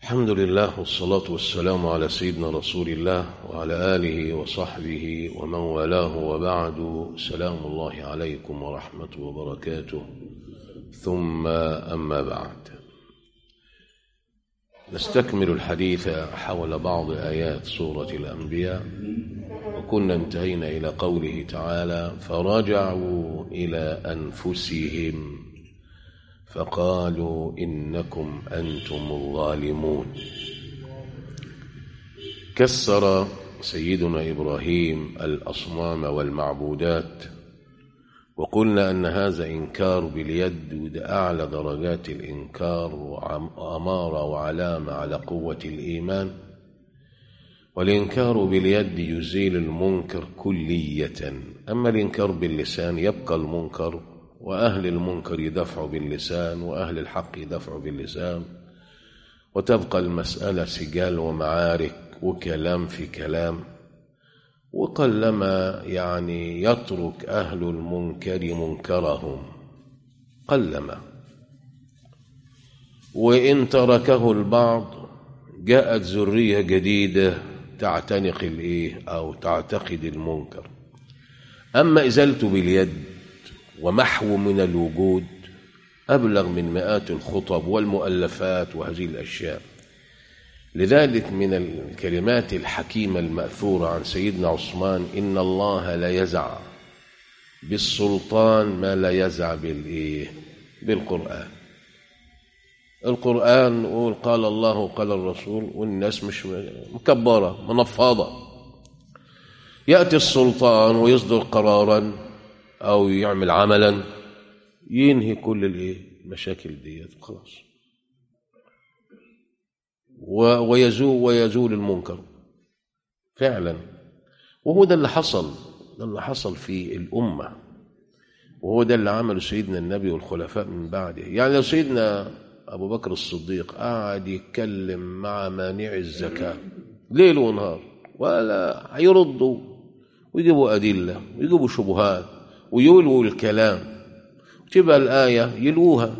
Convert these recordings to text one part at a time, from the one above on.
الحمد لله والصلاة والسلام على سيدنا رسول الله وعلى آله وصحبه ومن والاه وبعد سلام الله عليكم ورحمته وبركاته ثم أما بعد نستكمل الحديث حول بعض آيات سورة الأنبياء وكنا انتهينا إلى قوله تعالى فرجعوا إلى أنفسهم فقالوا إنكم أنتم الظالمون كسر سيدنا إبراهيم الأصنام والمعبودات وقلنا أن هذا إنكار باليد وده أعلى درجات الإنكار وأمارة وعلامة على قوة الإيمان والإنكار باليد يزيل المنكر كلية أما الإنكار باللسان يبقى المنكر وأهل المنكر يدفعوا باللسان وأهل الحق يدفعوا باللسان وتبقى المسألة سجال ومعارك وكلام في كلام وقلما يعني يترك أهل المنكر منكرهم قلما وإن تركه البعض جاءت ذرية جديدة تعتنق الإيه أو تعتقد المنكر أما إزالته باليد ومحو من الوجود أبلغ من مئات الخطب والمؤلفات وهذه الأشياء لذلك من الكلمات الحكيمة المأثورة عن سيدنا عثمان إن الله لا يزع بالسلطان ما لا يزع بالإيه بالقرآن القرآن يقول قال الله قال الرسول والناس مش مكبرة منفضة يأتي السلطان ويصدر قرارا أو يعمل عملا ينهي كل الايه المشاكل ديت خلاص ويزول ويزول المنكر فعلا وهو ده اللي حصل ده اللي حصل في الأمة وهو ده اللي عمله سيدنا النبي والخلفاء من بعده يعني لو سيدنا أبو بكر الصديق قعد يتكلم مع مانع الزكاة ليل ونهار ولا هيردوا ويجيبوا أدلة ويجيبوا شبهات ويلووا الكلام تبقى الآية يلوها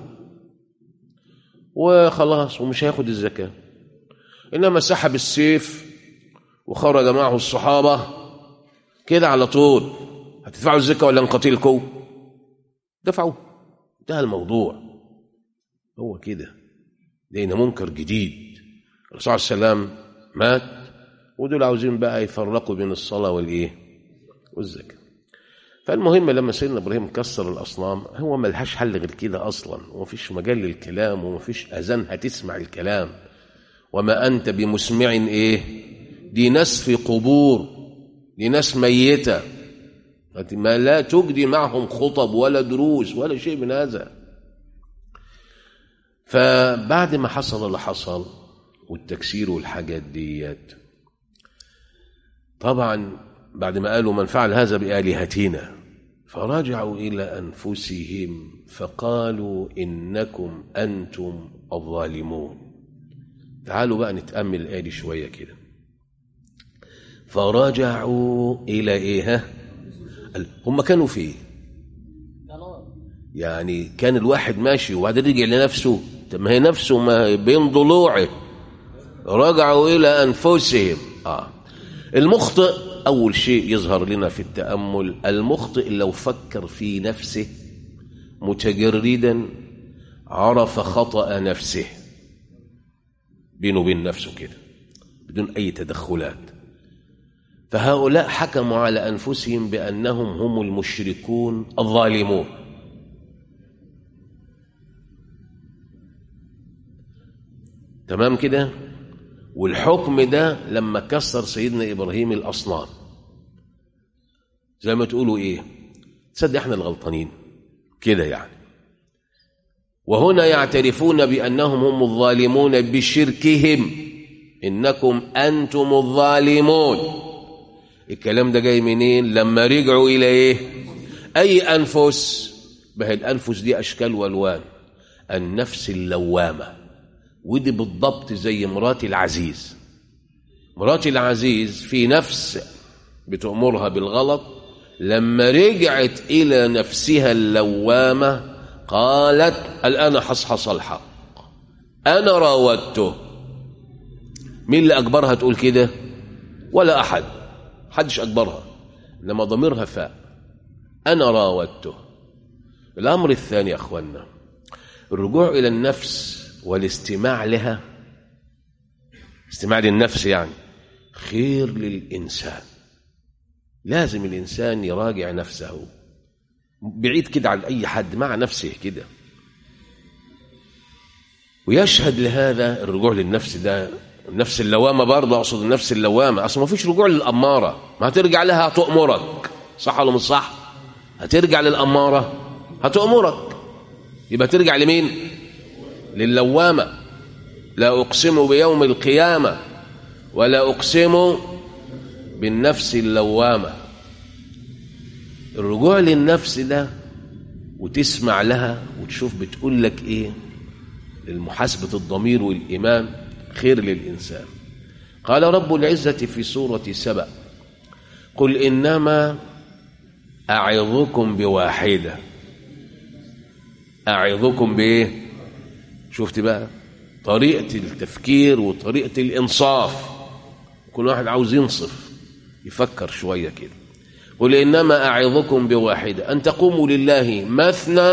وخلاص ومش هياخد الزكاة إنما سحب السيف وخرج معه الصحابة كده على طول هتدفعوا الزكاة ولا نقاتلكم دفعوا انتهى الموضوع هو كده لقينا منكر جديد الرسول صلى الله عليه وسلم مات ودول عاوزين بقى يفرقوا بين الصلاة والإيه والزكاة فالمهم لما سيدنا ابراهيم كسر الاصنام هو ملهاش حل غير كده اصلا ومفيش مجال للكلام ومفيش اذان هتسمع الكلام وما انت بمسمع ايه دي ناس في قبور دي ناس ميته ما لا تجدي معهم خطب ولا دروس ولا شيء من هذا فبعد ما حصل اللي حصل والتكسير والحاجات ديت طبعا بعد ما قالوا من فعل هذا بآلهتنا فرجعوا إلى أنفسهم فقالوا إنكم أنتم الظالمون تعالوا بقى نتأمل الآية دي شوية كده فرجعوا إلى إيه هم كانوا فيه يعني كان الواحد ماشي وبعدين رجع لنفسه طب ما هي نفسه ما بين ضلوعه رجعوا إلى أنفسهم آه المخطئ أول شيء يظهر لنا في التأمل المخطئ لو فكر في نفسه متجردا عرف خطأ نفسه بينه وبين نفسه كده بدون أي تدخلات فهؤلاء حكموا على أنفسهم بأنهم هم المشركون الظالمون تمام كده والحكم ده لما كسر سيدنا إبراهيم الأصنام زي ما تقولوا إيه تصدق احنا الغلطانين كده يعني وهنا يعترفون بأنهم هم الظالمون بشركهم إنكم أنتم الظالمون الكلام ده جاي منين لما رجعوا إلى إيه أي أنفس بهي الأنفس دي أشكال والوان النفس اللوامة ودي بالضبط زي مرات العزيز مرات العزيز في نفس بتأمرها بالغلط لما رجعت إلى نفسها اللوامة قالت الآن حصحص الحق أنا راودته مين اللي أجبرها تقول كده ولا أحد حدش أجبرها لما ضميرها فاء أنا راودته الأمر الثاني يا أخوانا الرجوع إلى النفس والاستماع لها استماع للنفس يعني خير للإنسان لازم الإنسان يراجع نفسه بعيد كده عن أي حد مع نفسه كده ويشهد لهذا الرجوع للنفس ده النفس اللوامة برضه أقصد النفس اللوامة أصلا ما فيش رجوع للأمارة ما هترجع لها هتؤمرك صح ولا مش صح هترجع للأمارة هتؤمرك يبقى ترجع لمين للوامة لا أقسم بيوم القيامة ولا أقسم بالنفس اللوامة الرجوع للنفس ده وتسمع لها وتشوف بتقول لك ايه للمحاسبة الضمير والإيمان خير للإنسان قال رب العزة في سورة سبأ قل إنما أعظكم بواحدة أعظكم بإيه شفت بقى طريقة التفكير وطريقة الإنصاف كل واحد عاوز ينصف يفكر شوية كده قل إنما أعظكم بواحدة أن تقوموا لله مثنى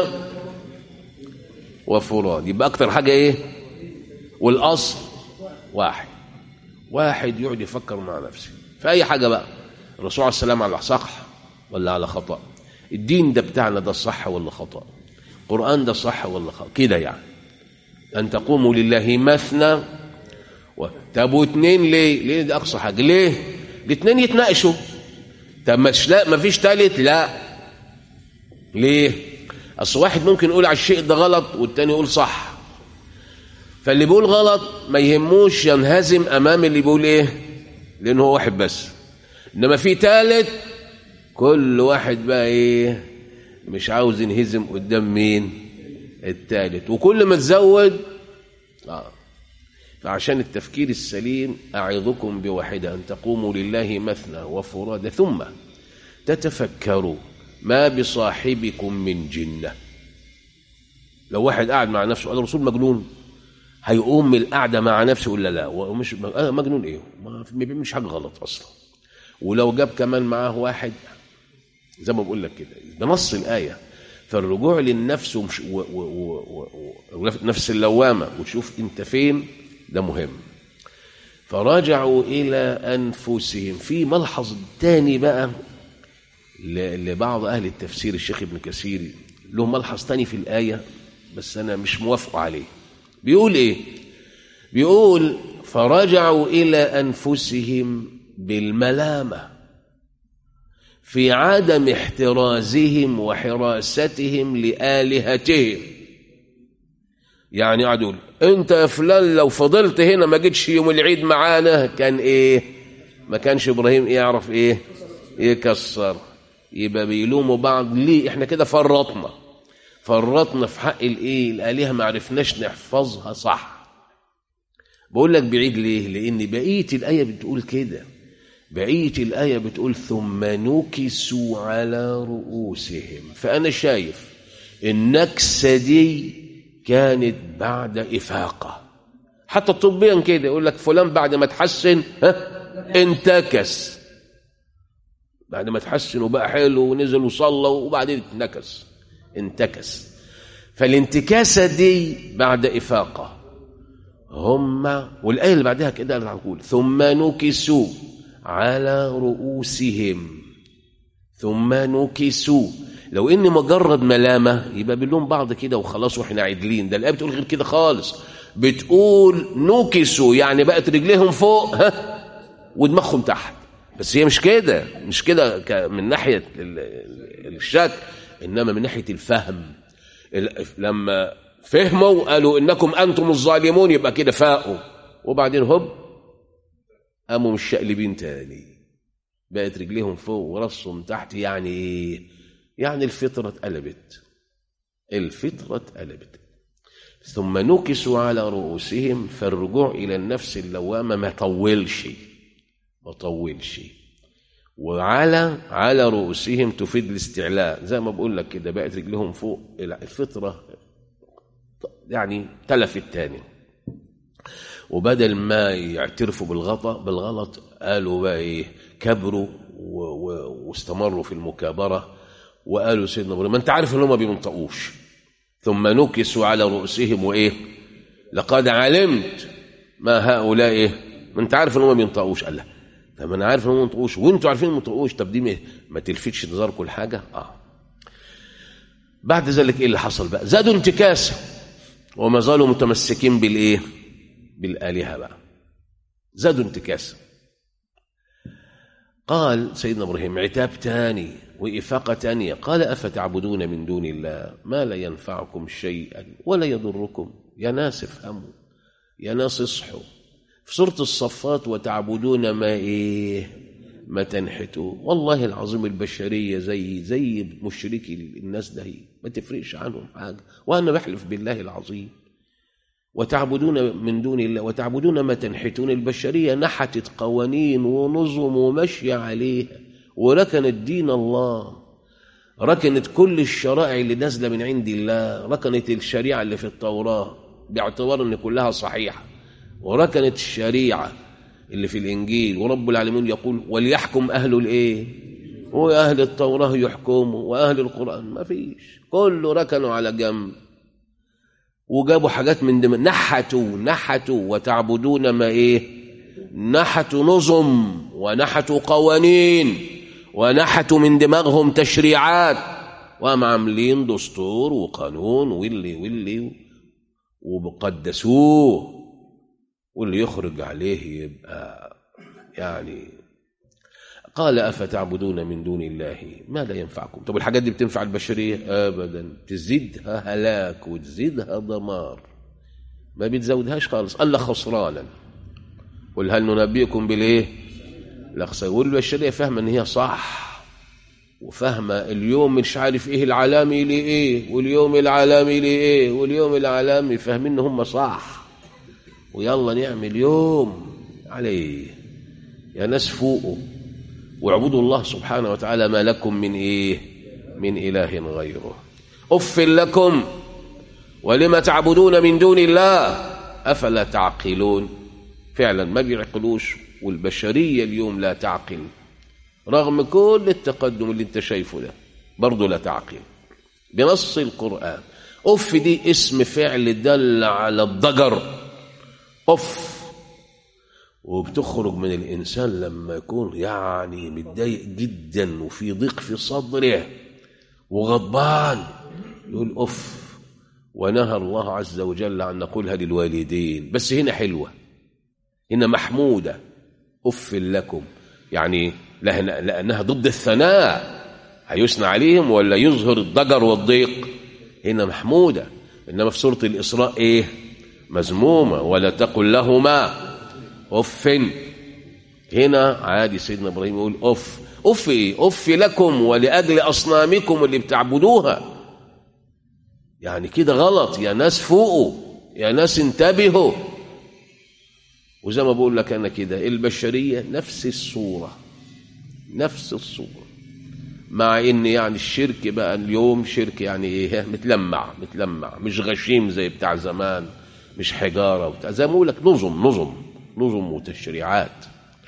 وفراد يبقى أكتر حاجة إيه والأصل واحد واحد يقعد يفكر مع نفسه في أي حاجة بقى الرسول عليه السلام على صح ولا على خطأ الدين ده بتاعنا ده صح ولا خطأ القرآن ده صح ولا خطأ كده يعني أن تقوموا لله مثنى و... طب واثنين ليه؟ ليه ده أقصى حاجة ليه؟ الاثنين يتناقشوا طب مش لا ما فيش ثالث لا ليه؟ أصل واحد ممكن يقول على الشيء ده غلط والتاني يقول صح فاللي بيقول غلط ما يهموش ينهزم أمام اللي بيقول إيه؟ لأنه هو واحد بس إنما في ثالث كل واحد بقى إيه؟ مش عاوز ينهزم قدام مين؟ الثالث وكل ما تزود آه. فعشان التفكير السليم أعظكم بواحدة أن تقوموا لله مثنى وفرادى ثم تتفكروا ما بصاحبكم من جنة لو واحد قاعد مع نفسه قال الرسول مجنون هيقوم من القعدة مع نفسه ولا لا ومش أنا مجنون إيه ما بيعملش حاجة غلط أصلا ولو جاب كمان معاه واحد زي ما بقول لك كده بنص الآية فالرجوع للنفس ومش و و و و نفس اللوامة وتشوف انت فين ده مهم فرجعوا إلى أنفسهم في ملحظ تاني بقى لبعض أهل التفسير الشيخ ابن كثير له ملحظ تاني في الآية بس أنا مش موافق عليه بيقول إيه بيقول فرجعوا إلى أنفسهم بالملامة في عدم احترازهم وحراستهم لآلهتهم يعني قعد يقول انت يا فلان لو فضلت هنا ما جيتش يوم العيد معانا كان ايه ما كانش ابراهيم يعرف ايه يكسر يبقى بيلوموا بعض ليه احنا كده فرطنا فرطنا في حق الايه الالهه ما عرفناش نحفظها صح بقول لك بعيد ليه لان بقيه الايه بتقول كده بقيه الايه بتقول ثم نكسوا على رؤوسهم فانا شايف النكسه دي كانت بعد افاقه حتى طبيا كده يقول لك فلان بعد ما تحسن ها انتكس بعد ما تحسن وبقى حلو ونزل وصلى وبعدين اتنكس انتكس فالانتكاسه دي بعد افاقه هم والايه اللي بعدها كده تقول ثم نكسوا على رؤوسهم ثم نكسوا لو ان مجرد ملامه يبقى بنلوم بعض كده وخلاص واحنا عدلين ده الايه بتقول غير كده خالص بتقول نكسوا يعني بقت رجليهم فوق ها ودماغهم تحت بس هي مش كده مش كده من ناحيه الشك انما من ناحيه الفهم لما فهموا قالوا انكم انتم الظالمون يبقى كده فاقوا وبعدين هوب قاموا مش شقلبين تاني بقت رجليهم فوق وراسهم تحت يعني ايه يعني الفطره اتقلبت الفطره اتقلبت ثم نكسوا على رؤوسهم فالرجوع الى النفس اللوامه ما طولش ما طولش وعلى على رؤوسهم تفيد الاستعلاء زي ما بقول لك كده بقت رجلهم فوق الفطره يعني تلفت تاني وبدل ما يعترفوا بالغلط بالغلط قالوا بقى ايه كبروا و... و... واستمروا في المكابره وقالوا سيدنا ابراهيم ما انت عارف ان هم ما بينطقوش ثم نكسوا على رؤوسهم وايه لقد علمت ما هؤلاء ايه ما انت عارف ان هم ما بينطقوش قال لا طب انا عارف ان هم ما بينطقوش وانتوا عارفين ما بينطقوش طب دي ما- ما تلفتش نظركم لحاجه اه بعد ذلك ايه اللي حصل بقى زادوا انتكاسه وما زالوا متمسكين بالايه بالالهه بقى زادوا انتكاسه قال سيدنا ابراهيم عتاب تاني وافاقه تانيه قال افتعبدون من دون الله ما لا ينفعكم شيئا ولا يضركم يا ناس افهموا يا ناس اصحوا في سوره الصفات وتعبدون ما ايه ما تنحتوا والله العظيم البشريه زي زي مشركي الناس ده هي ما تفرقش عنهم حاجه وانا بحلف بالله العظيم وتعبدون من دون الله وتعبدون ما تنحتون البشريه نحتت قوانين ونظم وماشيه عليها وركنت دين الله ركنت كل الشرائع اللي نازله من عند الله ركنت الشريعه اللي في التوراه باعتبار ان كلها صحيحه وركنت الشريعه اللي في الانجيل ورب العالمين يقول وليحكم اهل الايه واهل التوراه يحكموا واهل القران ما فيش كله ركنوا على جنب وجابوا حاجات من دم نحتوا نحتوا وتعبدون ما ايه نحتوا نظم ونحتوا قوانين ونحتوا من دماغهم تشريعات وهم عاملين دستور وقانون واللي واللي وقدسوه واللي يخرج عليه يبقى يعني قال أفتعبدون من دون الله ما لا ينفعكم طب الحاجات دي بتنفع البشرية أبدا تزيدها هلاك وتزيدها دمار ما بتزودهاش خالص ألا خسرانا قل هل ننبئكم بالإيه لا خسر والبشرية فاهمة إن هي صح وفاهمة اليوم مش عارف إيه العالمي لإيه واليوم العالمي لإيه واليوم العالمي فاهمين إن هم صح ويلا نعمل يوم عليه يا ناس فوقوا واعبدوا الله سبحانه وتعالى ما لكم من ايه من اله غيره اف لكم ولم تعبدون من دون الله افلا تعقلون فعلا ما بيعقلوش والبشريه اليوم لا تعقل رغم كل التقدم اللي انت شايفه ده برضه لا تعقل بنص القران اف دي اسم فعل دل على الضجر اف وبتخرج من الإنسان لما يكون يعني متضايق جدا وفي ضيق في صدره وغضبان يقول أف ونهى الله عز وجل عن نقولها للوالدين بس هنا حلوة هنا محمودة أف لكم يعني لأنها, لأنها ضد الثناء هيثنى عليهم ولا يظهر الضجر والضيق هنا محمودة إنما في سورة الإسراء إيه مذمومة ولا تقل لهما اف هنا عادي سيدنا ابراهيم يقول اف اف ايه اف لكم ولاجل اصنامكم اللي بتعبدوها يعني كده غلط يا ناس فوقوا يا ناس انتبهوا وزي ما بقول لك انا كده البشريه نفس الصوره نفس الصوره مع ان يعني الشرك بقى اليوم شرك يعني ايه متلمع متلمع مش غشيم زي بتاع زمان مش حجاره وبتاع زي ما بقول لك نظم نظم نظم وتشريعات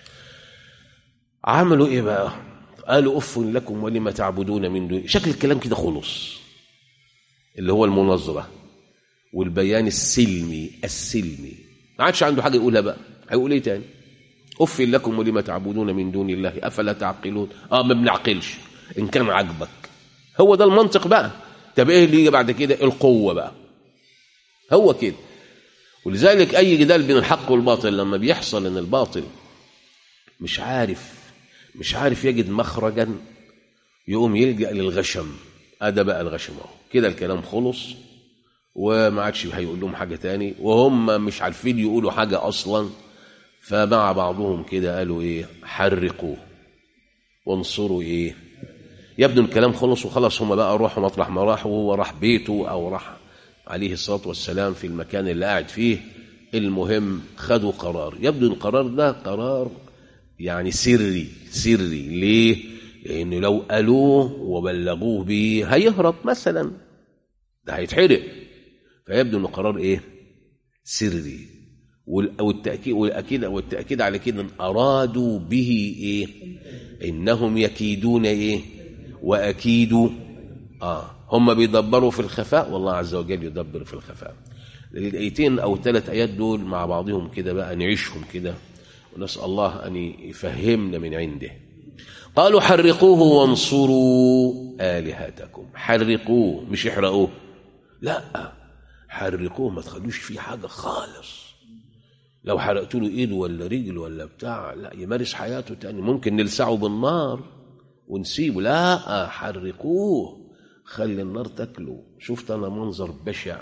عملوا ايه بقى قالوا اف لكم ولم تعبدون من دون شكل الكلام كده خلص اللي هو المناظره والبيان السلمي السلمي ما عادش عنده حاجه يقولها بقى هيقول ايه تاني اف لكم ولم تعبدون من دون الله افلا تعقلون اه ما بنعقلش ان كان عاجبك هو ده المنطق بقى طب ايه اللي يجي بعد كده القوه بقى هو كده ولذلك أي جدال بين الحق والباطل لما بيحصل إن الباطل مش عارف مش عارف يجد مخرجا يقوم يلجأ للغشم أدا بقى الغشم أهو كده الكلام خلص وما عادش هيقول لهم حاجة تاني وهم مش عارفين يقولوا حاجة أصلا فمع بعضهم كده قالوا إيه حرقوا وانصروا إيه يبدو الكلام خلص وخلاص هم بقى روحوا مطرح ما راحوا وهو راح بيته أو راح عليه الصلاة والسلام في المكان اللي قاعد فيه المهم خدوا قرار يبدو القرار ده قرار يعني سري سري ليه لأنه لو قالوه وبلغوه به هيهرب مثلا ده هيتحرق فيبدو انه قرار ايه سري وال- والتأكيد والأكيد والتأكيد على كده إن أرادوا به إيه إنهم يكيدون إيه وأكيدوا آه هم بيدبروا في الخفاء والله عز وجل يدبر في الخفاء الآيتين أو ثلاث آيات دول مع بعضهم كده بقى نعيشهم كده ونسأل الله أن يفهمنا من عنده قالوا حرقوه وانصروا آلهتكم حرقوه مش احرقوه لا حرقوه ما تخلوش فيه حاجة خالص لو حرقت له ايده ولا رجل ولا بتاع لا يمارس حياته تاني ممكن نلسعه بالنار ونسيبه لا حرقوه خلي النار تاكله شفت انا منظر بشع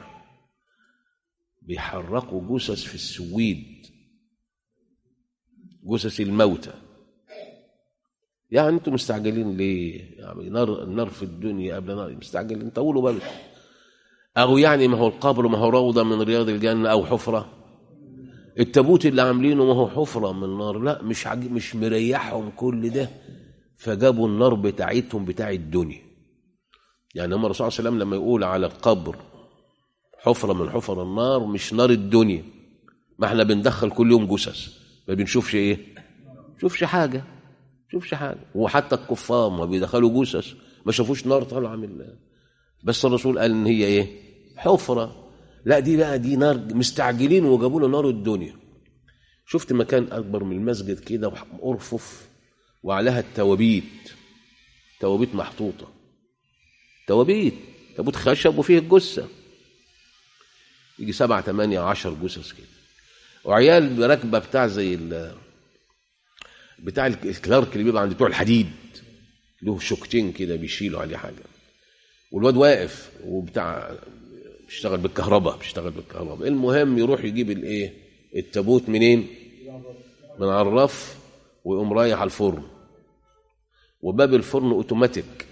بيحرقوا جثث في السويد جثث الموتى يعني انتم مستعجلين ليه؟ يعني نار النار في الدنيا قبل نار مستعجلين طولوا بالكم او يعني ما هو القبر ما هو روضه من رياض الجنه او حفره التابوت اللي عاملينه ما هو حفره من نار لا مش عج... مش مريحهم كل ده فجابوا النار بتاعتهم بتاع الدنيا يعني هم الرسول صلى الله عليه وسلم لما يقول على القبر حفره من حفر النار مش نار الدنيا ما احنا بندخل كل يوم جثث ما بنشوفش ايه شوفش حاجه شوفش حاجه وحتى الكفار ما بيدخلوا جثث ما شافوش نار طالعه من الله بس الرسول قال ان هي ايه حفره لا دي بقى دي نار مستعجلين وجابوا له نار الدنيا شفت مكان اكبر من المسجد كده ارفف وعليها التوابيت توابيت محطوطه توابيت تابوت خشب وفيه الجثه يجي سبعة ثمانية عشر جثث كده وعيال راكبة بتاع زي ال بتاع الكلارك اللي بيبقى عند بتوع الحديد له شوكتين كده بيشيلوا عليه حاجة والواد واقف وبتاع بيشتغل بالكهرباء بيشتغل بالكهرباء المهم يروح يجيب الايه التابوت منين من على الرف ويقوم رايح على الفرن وباب الفرن اوتوماتيك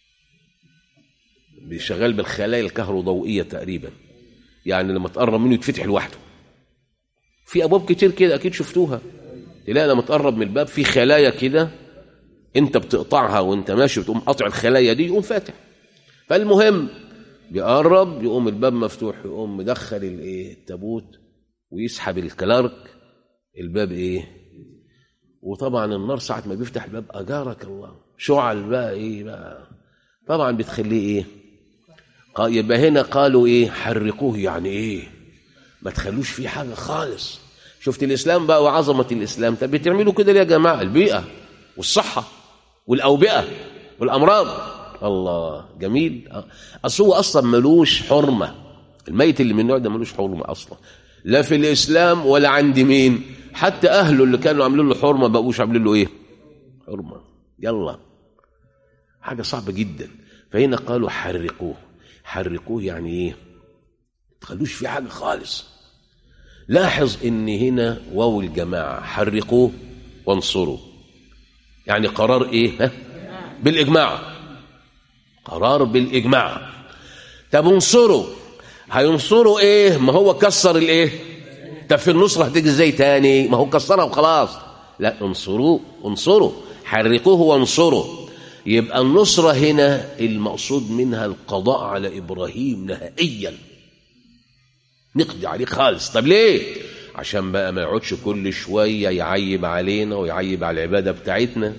بيشغل بالخلايا الكهروضوئيه تقريبا يعني لما تقرب منه يتفتح لوحده في ابواب كتير كده اكيد شفتوها تلاقي لما تقرب من الباب في خلايا كده انت بتقطعها وانت ماشي بتقوم قاطع الخلايا دي يقوم فاتح فالمهم بيقرب يقوم الباب مفتوح يقوم مدخل الايه التابوت ويسحب الكلارك الباب ايه وطبعا النار ساعة ما بيفتح الباب أجارك الله شعل بقى ايه بقى طبعا بتخليه ايه قا- يبقى هنا قالوا ايه حرقوه يعني ايه ما تخلوش فيه حاجة خالص شفت الإسلام بقى وعظمة الإسلام طب بتعملوا كده ليه يا جماعة البيئة والصحة والأوبئة والأمراض الله جميل آه. أصل هو أصلا ملوش حرمة الميت اللي من النوع ده ملوش حرمة أصلا لا في الإسلام ولا عند مين حتى أهله اللي كانوا عاملين له حرمة بقوش عاملين له إيه حرمة يلا حاجة صعبة جدا فهنا قالوا حرقوه حرقوه يعني إيه تخلوش في حاجة خالص لاحظ ان هنا واو الجماعة حرقوه وانصروا يعني قرار ايه ها؟ بالاجماع قرار بالاجماع طب انصروا هينصروا ايه ما هو كسر الايه طب في النصرة هتيجي ازاي تاني ما هو كسرها وخلاص لا انصروا انصروا حرقوه وانصروا يبقى النصرة هنا المقصود منها القضاء على إبراهيم نهائيا نقضي عليه خالص طب ليه عشان بقى ما يقعدش كل شوية يعيب علينا ويعيب على العبادة بتاعتنا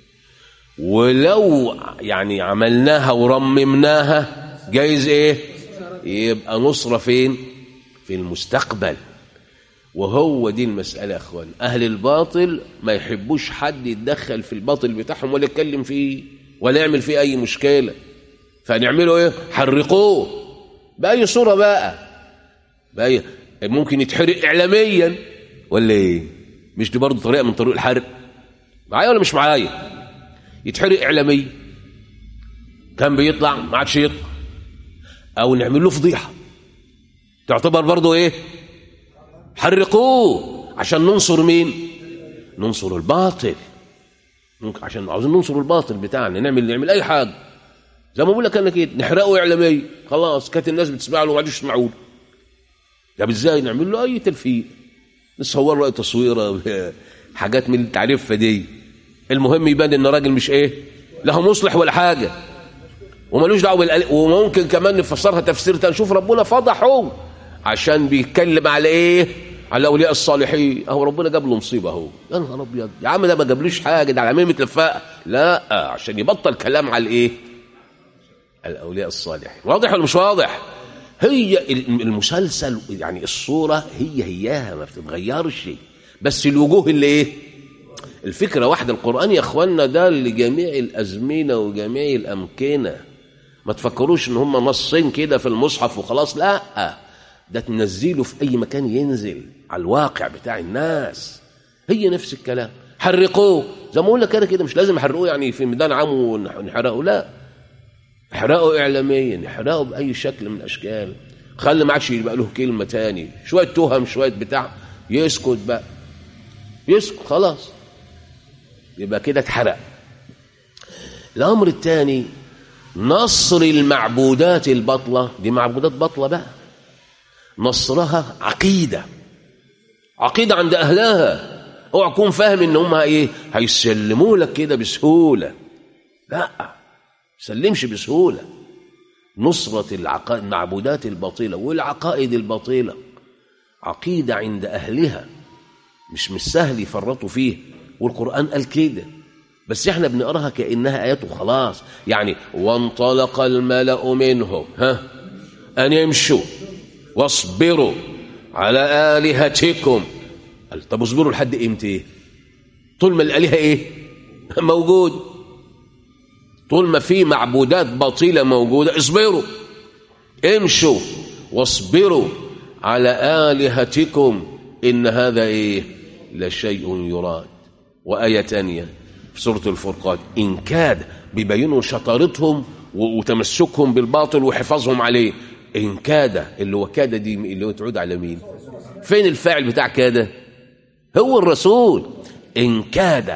ولو يعني عملناها ورممناها جايز ايه يبقى نصرة فين في المستقبل وهو دي المسألة يا اخوان اهل الباطل ما يحبوش حد يتدخل في الباطل بتاعهم ولا يتكلم فيه ولا يعمل فيه اي مشكلة فنعمله ايه حرقوه بأي صورة بقى بقى ممكن يتحرق اعلاميا ولا ايه مش دي برضه طريقه من طرق الحرق معايا ولا مش معايا يتحرق اعلاميا كان بيطلع ما عادش يطلع او نعمل له فضيحه تعتبر برضه ايه حرقوه عشان ننصر مين ننصر الباطل ممكن عشان عاوزين ننصر الباطل بتاعنا نعمل نعمل اي حاجه زي ما بقول لك انا كده نحرقه اعلاميا خلاص كانت الناس بتسمع له وما عادش يسمعوا له طب ازاي نعمل له اي تلفيق نصور له اي تصويره حاجات من اللي انت عارفها دي المهم يبان ان الراجل مش ايه لا مصلح ولا حاجه وملوش دعوه بالقل... وممكن كمان نفسرها تفسير تاني نشوف ربنا فضحه عشان بيتكلم على ايه على الاولياء الصالحين اهو ربنا جاب له مصيبه اهو يا نهار ابيض يا عم ده ما جابليش حاجه ده على مين متلفقه لا عشان يبطل كلام على الايه الاولياء الصالحين واضح ولا مش واضح هي المسلسل يعني الصوره هي هياها ما بتتغيرش بس الوجوه اللي ايه الفكره واحده القران يا اخوانا ده لجميع الازمنه وجميع الامكنه ما تفكروش ان هم نصين كده في المصحف وخلاص لا ده تنزله في اي مكان ينزل على الواقع بتاع الناس هي نفس الكلام حرقوه زي ما اقول لك انا كده مش لازم يحرقوه يعني في ميدان عام ونحرقه لا احرقه اعلاميا احرقه باي شكل من الاشكال خلي ما عادش يبقى له كلمه تاني شويه تهم شويه بتاع يسكت بقى يسكت خلاص يبقى كده اتحرق الامر الثاني نصر المعبودات البطله دي معبودات بطله بقى نصرها عقيده عقيده عند اهلها اوعى تكون فاهم ان هم ايه هيسلموا لك كده بسهوله لا سلمش بسهوله نصرة العقائد المعبودات الباطلة والعقائد الباطلة عقيدة عند أهلها مش مش سهل يفرطوا فيه والقرآن قال كده بس احنا بنقراها كأنها آيات وخلاص يعني وانطلق الملأ منهم ها أن يمشوا واصبروا على آلهتكم قال طب اصبروا لحد امتى طول ما الآلهة ايه موجود طول ما في معبودات باطلة موجودة اصبروا امشوا واصبروا على آلهتكم إن هذا إيه لشيء يراد وآية تانية في سورة الفرقان إن كاد بيبينوا شطارتهم وتمسكهم بالباطل وحفاظهم عليه إن كاد اللي هو كاد دي اللي هو تعود على مين فين الفاعل بتاع كاد هو الرسول إن كاد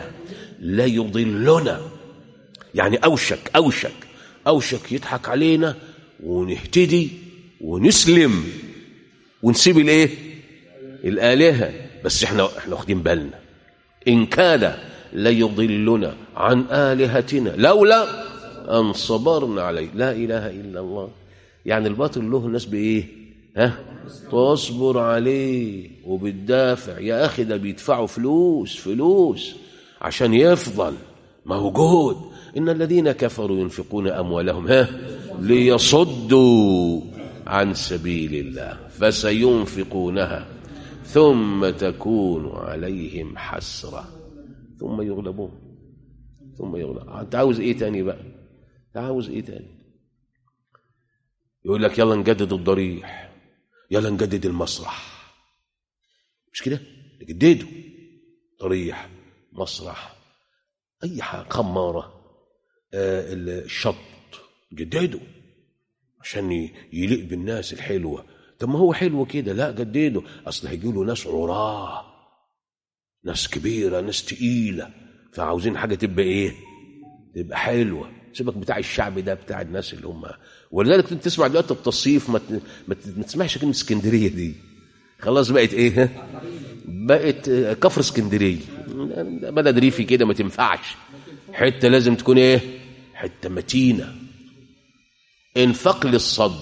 ليضلنا يعني أوشك أوشك أوشك يضحك علينا ونهتدي ونسلم ونسيب الايه الآلهة بس احنا احنا واخدين بالنا إن كاد ليضلنا عن آلهتنا لولا أن صبرنا عليه لا إله إلا الله يعني الباطل له الناس بإيه ها تصبر عليه وبتدافع يا أخي ده بيدفعوا فلوس فلوس عشان يفضل موجود إن الذين كفروا ينفقون أموالهم ها ليصدوا عن سبيل الله فسينفقونها ثم تكون عليهم حسرة ثم يغلبون ثم يغلب انت عاوز ايه تاني بقى انت عاوز ايه تاني يقول لك يلا نجدد الضريح يلا نجدد المسرح مش كده نجدده ضريح مسرح اي حاجه خماره آه الشط جدده عشان يليق بالناس الحلوه طب ما هو حلو كده لا جدده اصل هيجي له ناس عراه ناس كبيره ناس تقيله فعاوزين حاجه تبقى ايه تبقى حلوه سيبك بتاع الشعب ده بتاع الناس اللي هم ولذلك انت تسمع دلوقتي التصيف ما, ما تسمعش كلمه اسكندريه دي خلاص بقت ايه بقت كفر اسكندريه بلد ريفي كده ما تنفعش حته لازم تكون ايه حته متينه انفاق للصد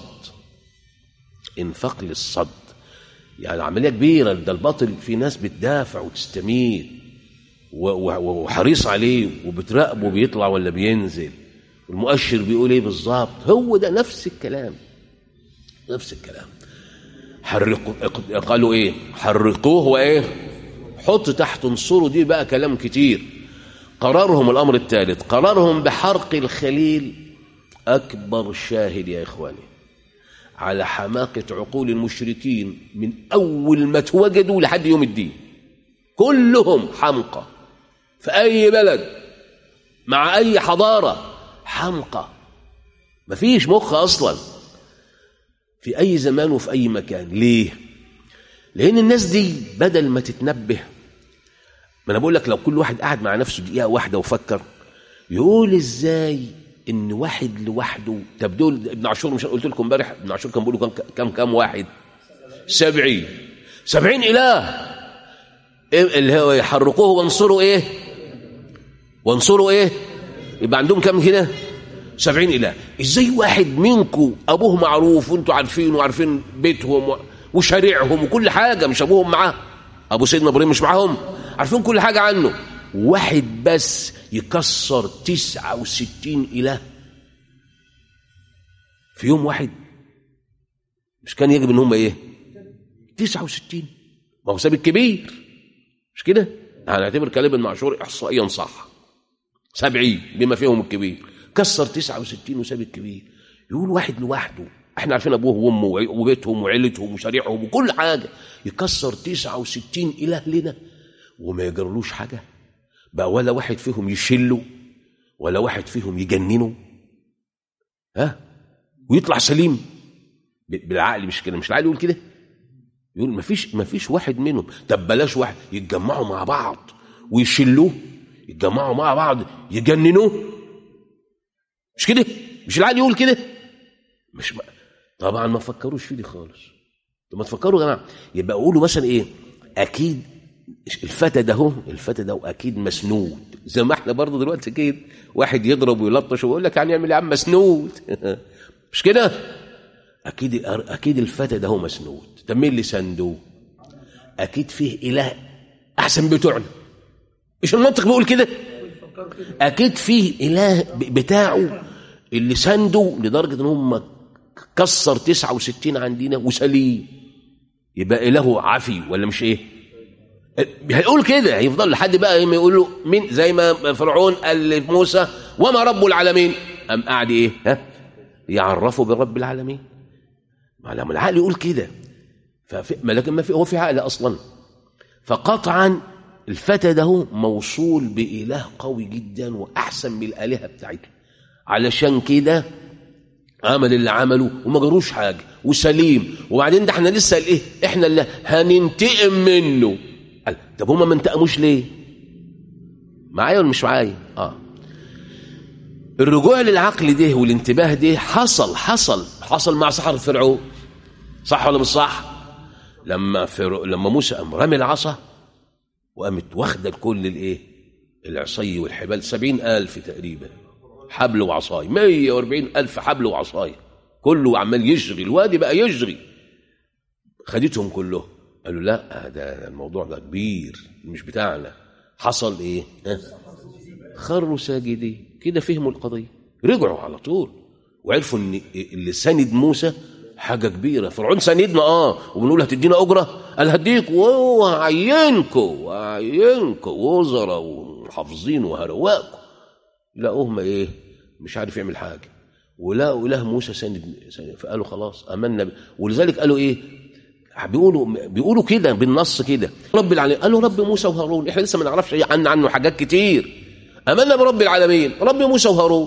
انفاق للصد يعني عمليه كبيره ده الباطل في ناس بتدافع وتستميت وحريص عليه وبتراقبه بيطلع ولا بينزل المؤشر بيقول ايه بالظبط هو ده نفس الكلام نفس الكلام حرقوا قالوا ايه حرقوه وايه حط تحت انصروا دي بقى كلام كتير قرارهم الامر الثالث قرارهم بحرق الخليل اكبر شاهد يا اخواني على حماقه عقول المشركين من اول ما اتوجدوا لحد يوم الدين كلهم حمقى في اي بلد مع اي حضاره حمقى مفيش مخ اصلا في اي زمان وفي اي مكان ليه لان الناس دي بدل ما تتنبه ما انا بقول لك لو كل واحد قعد مع نفسه دقيقه واحده وفكر يقول ازاي ان واحد لوحده طب دول ابن عاشور مش قلت لكم امبارح ابن عاشور كان بيقولوا كم كم كم واحد سبعين سبعين اله إيه اللي هو يحرقوه وانصروا ايه وانصروا ايه يبقى عندهم كم كده سبعين اله ازاي واحد منكم ابوه معروف وانتوا عارفين وعارفين بيتهم وشارعهم وكل حاجة مش أبوهم معاه أبو سيدنا إبراهيم مش معاهم عارفين كل حاجة عنه واحد بس يكسر تسعة وستين إله في يوم واحد مش كان يجب ان هم ايه 69 ما هو ساب الكبير مش كده هنعتبر كلام المعشور احصائيا صح 70 بما فيهم الكبير كسر 69 وساب الكبير يقول واحد لوحده احنا عارفين ابوه وامه وبيتهم وعيلتهم وشريعهم وكل حاجه يكسر 69 اله لنا وما يجرلوش حاجه بقى ولا واحد فيهم يشله ولا واحد فيهم يجننه ها ويطلع سليم بالعقل مش كده مش العقل يقول كده يقول ما فيش ما فيش واحد منهم طب بلاش واحد يتجمعوا مع بعض ويشلوه يتجمعوا مع بعض يجننوه مش كده مش العقل يقول كده مش ما. طبعا ما فكروش فيه دي خالص طب ما تفكروا يا جماعه يبقى قولوا مثلا ايه اكيد الفتى ده هو الفتى ده اكيد مسنود زي ما احنا برضه دلوقتي كده واحد يضرب ويلطش ويقول لك يعني يعمل يا عم مسنود مش كده اكيد اكيد الفتى ده هو مسنود طب مين اللي سنده اكيد فيه اله احسن بتوعنا مش المنطق بيقول كده اكيد فيه اله بتاعه اللي سنده لدرجه ان هم كسر 69 عندنا وسليم يبقى اله عفي ولا مش ايه هيقول كده هيفضل لحد بقى ما يقول له مين زي ما فرعون قال لموسى وما رب العالمين ام قاعد ايه ها يعرفوا برب العالمين ما لما العقل يقول كده ففي لكن ما في هو في عقل اصلا فقطعا الفتى ده موصول باله قوي جدا واحسن من الالهه بتاعتنا علشان كده عمل اللي عمله وما جروش حاجه وسليم وبعدين ده احنا لسه ايه احنا اللي هننتقم منه قال طب هما ما انتقموش ليه معايا ولا مش معايا اه الرجوع للعقل ده والانتباه ده حصل حصل حصل مع سحر فرعون صح ولا مش صح لما فرع... لما موسى قام رمي العصا وقامت واخده الكل الايه العصي والحبال سبعين ألف تقريبا حبل وعصاي مية واربعين ألف حبل وعصاي كله عمال يشغي الوادي بقى يشغي خدتهم كلهم قالوا لا ده الموضوع ده كبير مش بتاعنا حصل ايه ها؟ خروا ساجدين كده فهموا القضيه رجعوا على طول وعرفوا ان اللي ساند موسى حاجه كبيره فرعون ساندنا اه وبنقول هتدينا اجره قال هديك وهعينكم وهعينكم وزراء ومحافظين وهرواكم لقوهم ايه مش عارف يعمل حاجه ولقوا اله موسى ساند فقالوا خلاص امنا ب... ولذلك قالوا ايه بيقولوا بيقولوا كده بالنص كده رب العالمين قالوا رب موسى وهارون احنا لسه ما نعرفش عن عنه حاجات كتير امنا برب العالمين رب موسى وهارون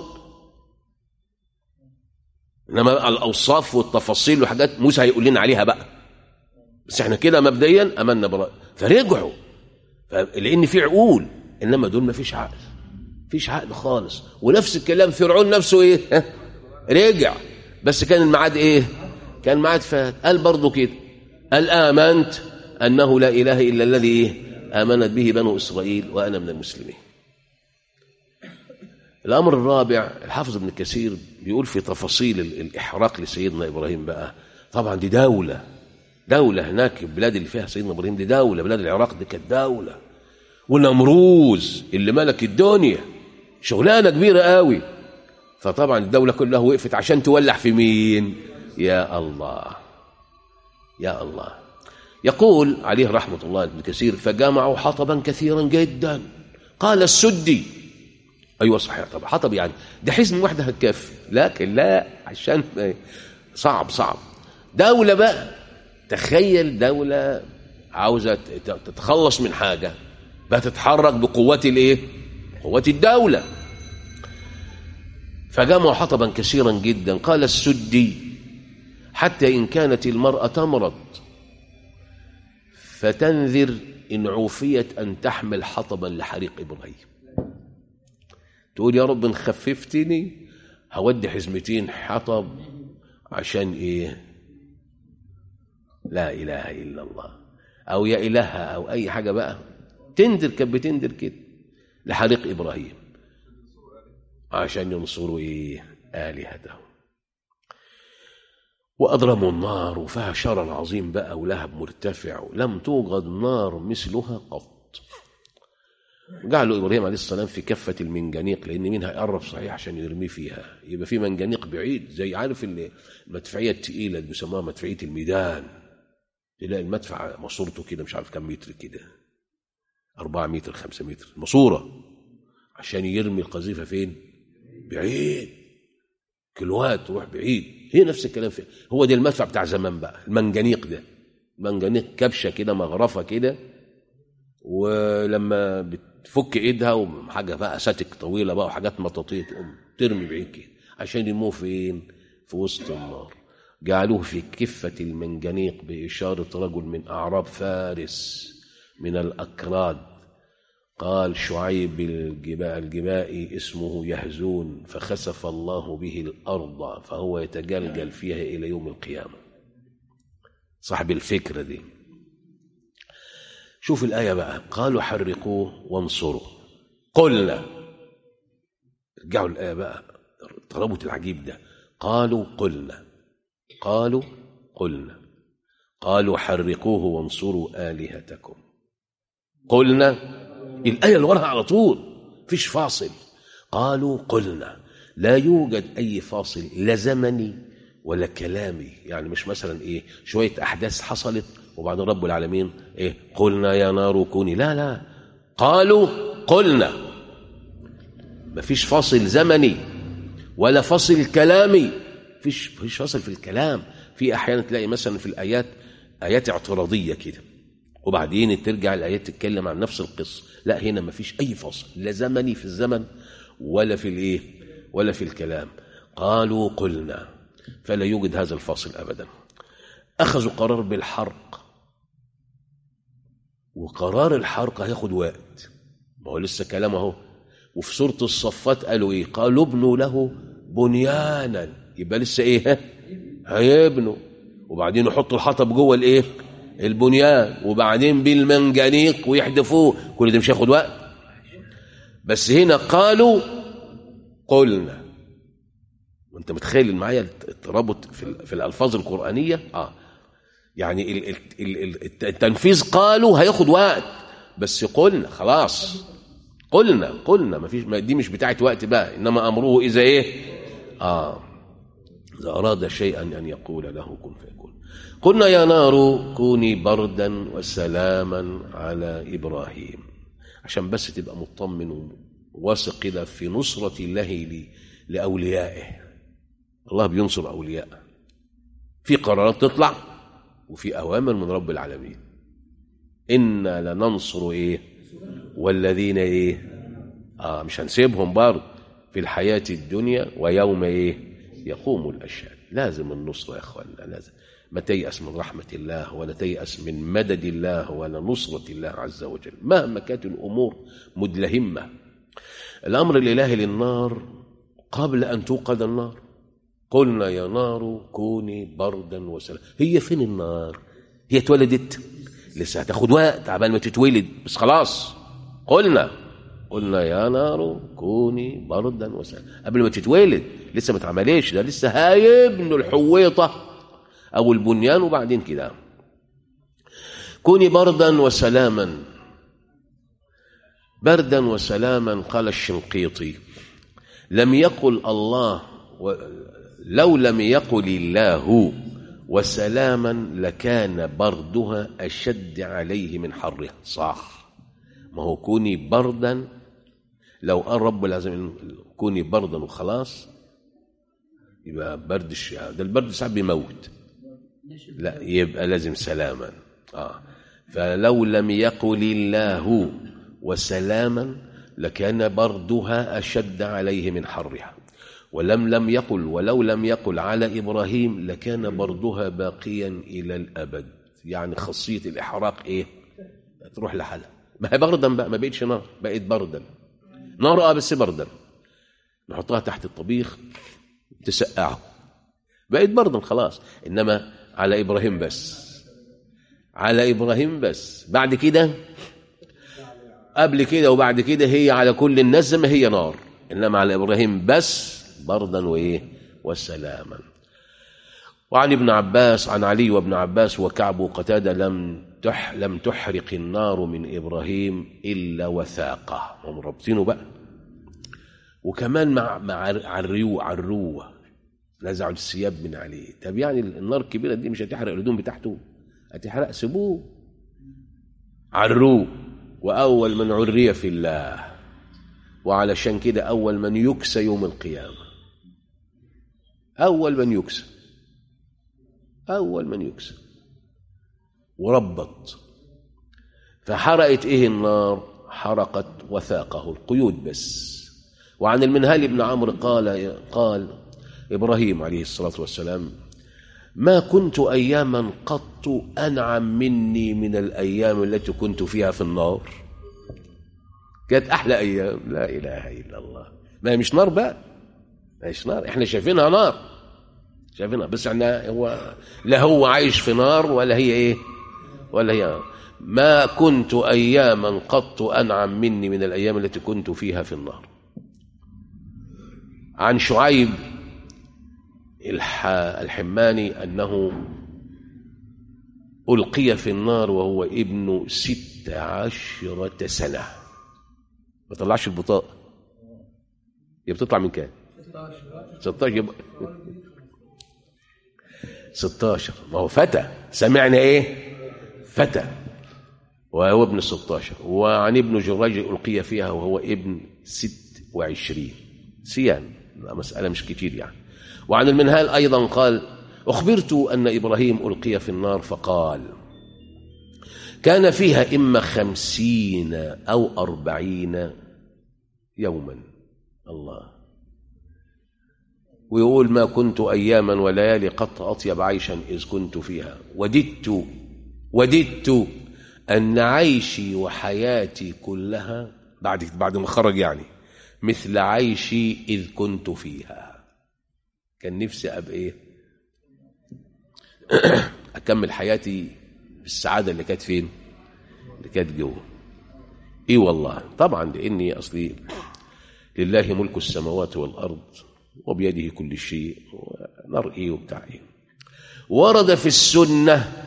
انما الاوصاف والتفاصيل وحاجات موسى هيقول لنا عليها بقى بس احنا كده مبدئيا امنا برب فرجعوا لان في عقول انما دول ما فيش عقل فيش عقل خالص ونفس الكلام فرعون نفسه ايه ها؟ رجع بس كان الميعاد ايه كان الميعاد فات قال برضه كده قال امنت انه لا اله الا الذي إيه؟ امنت به بنو اسرائيل وانا من المسلمين الأمر الرابع الحافظ ابن كثير بيقول في تفاصيل الإحراق لسيدنا إبراهيم بقى طبعا دي دولة دولة هناك البلاد اللي فيها سيدنا إبراهيم دي دولة بلاد العراق دي كانت دولة ونمروز اللي ملك الدنيا شغلانة كبيرة قوي فطبعا الدولة كلها وقفت عشان تولع في مين يا الله يا الله يقول عليه رحمة الله ابن كثير فجمعوا حطبا كثيرا جدا قال السدي ايوه صحيح طب حطب يعني ده حزم واحده هتكفي لكن لا عشان صعب صعب دوله بقى تخيل دوله عاوزه تتخلص من حاجه بتتحرك بقوات الايه قوات الدوله فجمعوا حطبا كثيرا جدا قال السدي حتى ان كانت المراه تمرض فتنذر ان عوفيت ان تحمل حطبا لحريق ابراهيم تقول يا رب ان خففتني هودي حزمتين حطب عشان ايه لا اله الا الله او يا الهها او اي حاجه بقى تندر كانت بتندر كده لحريق ابراهيم عشان ينصروا ايه الهتهم وأضرموا النار وفيها شرر عظيم بقى ولهب مرتفع لم توجد نار مثلها قط جعلوا إبراهيم عليه السلام في كفة المنجنيق لأن مين هيقرب صحيح عشان يرميه فيها يبقى في منجنيق بعيد زي عارف اللي المدفعية التقيلة اللي بيسموها مدفعية الميدان تلاقي المدفع ماسورته كده مش عارف كم متر كده أربعة متر خمسة متر ماسورة عشان يرمي القذيفة فين بعيد كيلوات تروح بعيد هي نفس الكلام فيه هو ده المدفع بتاع زمان بقى المنجنيق ده منجنيق كبشه كده مغرفه كده ولما بتفك ايدها وحاجه بقى ساتك طويله بقى وحاجات مطاطيه تقوم ترمي بعيد كده عشان يرموه فين في وسط النار جعلوه في كفة المنجنيق بإشارة رجل من أعراب فارس من الأكراد قال شعيب الجباء الجبائي اسمه يهزون فخسف الله به الأرض فهو يتجلجل فيها إلى يوم القيامة صاحب الفكرة دي شوف الآية بقى قالوا حرقوه وانصروا قلنا رجعوا الآية بقى الترابط العجيب ده قالوا قلنا قالوا قلنا قالوا حرقوه وانصروا آلهتكم قلنا الآية اللي وراها على طول فيش فاصل قالوا قلنا لا يوجد أي فاصل لا زمني ولا كلامي يعني مش مثلا إيه شوية أحداث حصلت وبعدين رب العالمين إيه قلنا يا نار كوني لا لا قالوا قلنا مفيش فاصل زمني ولا فاصل كلامي فيش فيش فاصل في الكلام في أحيانا تلاقي مثلا في الآيات آيات اعتراضية كده وبعدين ترجع الآيات تتكلم عن نفس القصة لا هنا ما فيش أي فاصل لا زمني في الزمن ولا في الإيه ولا في الكلام قالوا قلنا فلا يوجد هذا الفاصل أبدا أخذوا قرار بالحرق وقرار الحرق هياخد وقت ما هو لسه كلام اهو وفي سورة الصفات قالوا ايه قالوا ابنوا له بنيانا يبقى لسه ايه هيبنوا وبعدين يحطوا الحطب جوه الايه البنيان وبعدين بالمنجنيق ويحدفوه كل ده مش هياخد وقت بس هنا قالوا قلنا وانت متخيل معايا الترابط في, في الالفاظ القرانيه اه يعني ال ال ال التنفيذ قالوا هياخد وقت بس قلنا خلاص قلنا قلنا ما فيش دي مش بتاعت وقت بقى انما امره اذا ايه اه اذا اراد شيئا ان يقول له كن فيكون قلنا يا نار كوني بردا وسلاما على ابراهيم عشان بس تبقى مطمن وواثق كده في نصرة الله لأوليائه الله بينصر أولياءه في قرارات تطلع وفي أوامر من رب العالمين إنا لننصر إيه والذين إيه آه مش هنسيبهم برضه في الحياة الدنيا ويوم إيه يقوم الأشهاد لازم النصر يا أخوانا لازم ما تيأس من رحمة الله ولا تيأس من مدد الله ولا نصرة الله عز وجل مهما كانت الأمور مدلهمة الأمر الإلهي للنار قبل أن توقد النار قلنا يا نار كوني بردا وسلاما هي فين النار هي اتولدت لسه هتاخد وقت عبال ما تتولد بس خلاص قلنا قلنا يا نار كوني بردا وسلاما قبل ما تتولد لسه ما اتعملش ده لسه هيبنوا الحويطه او البنيان وبعدين كده كوني بردا وسلاما بردا وسلاما قال الشنقيطي لم يقل الله و... لو لم يقل الله وسلاما لكان بردها أشد عليه من حرها صح ما هو كوني بردا لو قال رب لازم كوني بردا وخلاص يبقى برد الشهادة ده البرد ساعات بيموت لا يبقى لازم سلاما آه. فلو لم يقل الله وسلاما لكان بردها أشد عليه من حرها ولم لم يقل ولو لم يقل على إبراهيم لكان بردها باقيا إلى الأبد يعني خاصية الإحراق إيه تروح لحالها ما هي بردا بقى ما بقتش نار بقت بردا نار اه بس بردا نحطها تحت الطبيخ تسقعه بقت بردا خلاص إنما على إبراهيم بس على إبراهيم بس بعد كده قبل كده وبعد كده هي على كل الناس ما هي نار إنما على إبراهيم بس بردا وإيه وسلاما وعن ابن عباس عن علي وابن عباس وكعب وقتادة لم تح لم تحرق النار من إبراهيم إلا وثاقه هم رابطينه بقى وكمان مع مع عريو عروه نزعوا الثياب من عليه طب يعني النار الكبيره دي مش هتحرق الهدوم بتاعته هتحرق سيبوه عروه واول من عري في الله وعلشان كده اول من يكسى يوم القيامه اول من يكسى اول من يكسى وربط فحرقت ايه النار حرقت وثاقه القيود بس وعن المنهال بن عمرو قال قال ابراهيم عليه الصلاه والسلام ما كنت اياما قط انعم مني من الايام التي كنت فيها في النار كانت احلى ايام لا اله الا الله ما هي مش نار بقى ما هيش نار احنا شايفينها نار شايفينها بس احنا هو لا هو عايش في نار ولا هي ايه ولا هي نار. ما كنت اياما قط انعم مني من الايام التي كنت فيها في النار عن شعيب الحماني أنه ألقي في النار وهو ابن ست عشرة سنة ما طلعش البطاقة هي بتطلع من كام 16 يبقى 16 ما هو فتى سمعنا ايه فتى وهو ابن 16 وعن ابن جراج ألقي فيها وهو ابن 26 سيان مسألة مش كتير يعني وعن المنهال أيضا قال أخبرت أن إبراهيم ألقي في النار فقال كان فيها إما خمسين أو أربعين يوما الله ويقول ما كنت أياما وليالي قط أطيب عيشا إذ كنت فيها وددت وددت أن عيشي وحياتي كلها بعد بعد ما خرج يعني مثل عيشي إذ كنت فيها كان نفسي أبقى إيه أكمل حياتي بالسعادة اللي كانت فين اللي كانت جوه إيه والله طبعا لأني أصلي لله ملك السماوات والأرض وبيده كل شيء نار إيه وبتاع إيه ورد في السنة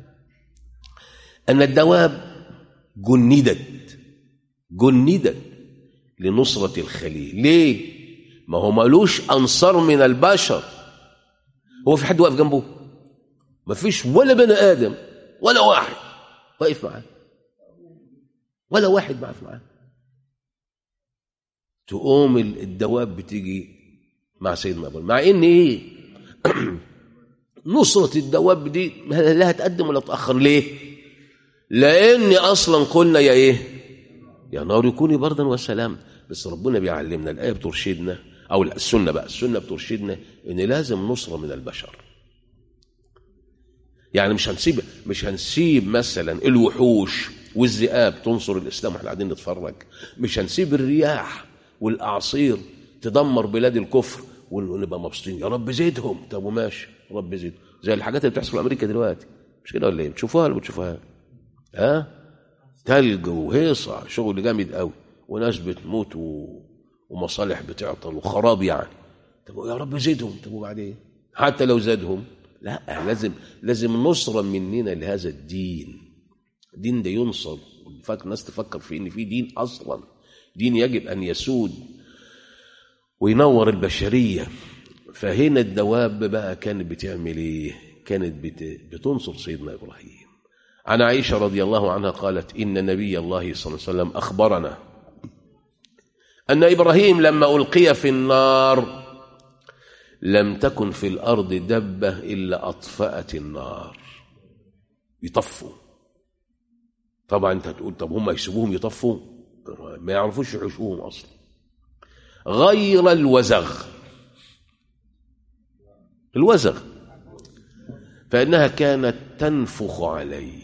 أن الدواب جندت جندت لنصرة الخليل ليه؟ ما هو مالوش أنصار من البشر هو في حد واقف جنبه ما فيش ولا بني آدم ولا واحد واقف معاه ولا واحد واقف معاه تقوم الدواب بتيجي مع سيدنا ابو مع ان ايه نصرة الدواب دي لا هتقدم ولا تأخر ليه لأن أصلا قلنا يا إيه يا نار كوني بردا وسلام بس ربنا بيعلمنا الآية بترشدنا أو السنة بقى السنة بترشدنا إن لازم نصرة من البشر يعني مش هنسيب مش هنسيب مثلا الوحوش والذئاب تنصر الإسلام واحنا قاعدين نتفرج مش هنسيب الرياح والأعاصير تدمر بلاد الكفر ونبقى مبسوطين يا رب زيدهم طب وماشي رب زيدهم زي الحاجات اللي بتحصل في أمريكا دلوقتي مش كده ولا ايه بتشوفوها ولا بتشوفوها ها تلج وهيصة شغل جامد قوي وناس بتموت و... ومصالح بتعطل وخراب يعني طب يا رب زيدهم طب وبعدين حتى لو زادهم لا لازم لازم نصرة مننا لهذا الدين الدين ده ينصر الناس تفكر في ان في دين اصلا دين يجب ان يسود وينور البشريه فهنا الدواب بقى كانت بتعمل ايه كانت بت... بتنصر سيدنا ابراهيم عن عائشه رضي الله عنها قالت ان نبي الله صلى الله عليه وسلم اخبرنا ان ابراهيم لما القي في النار لم تكن في الارض دبه الا اطفات النار يطفوا طبعا انت هتقول طب هم يسيبوهم يطفوا ما يعرفوش يحوشوهم اصلا غير الوزغ الوزغ فانها كانت تنفخ عليه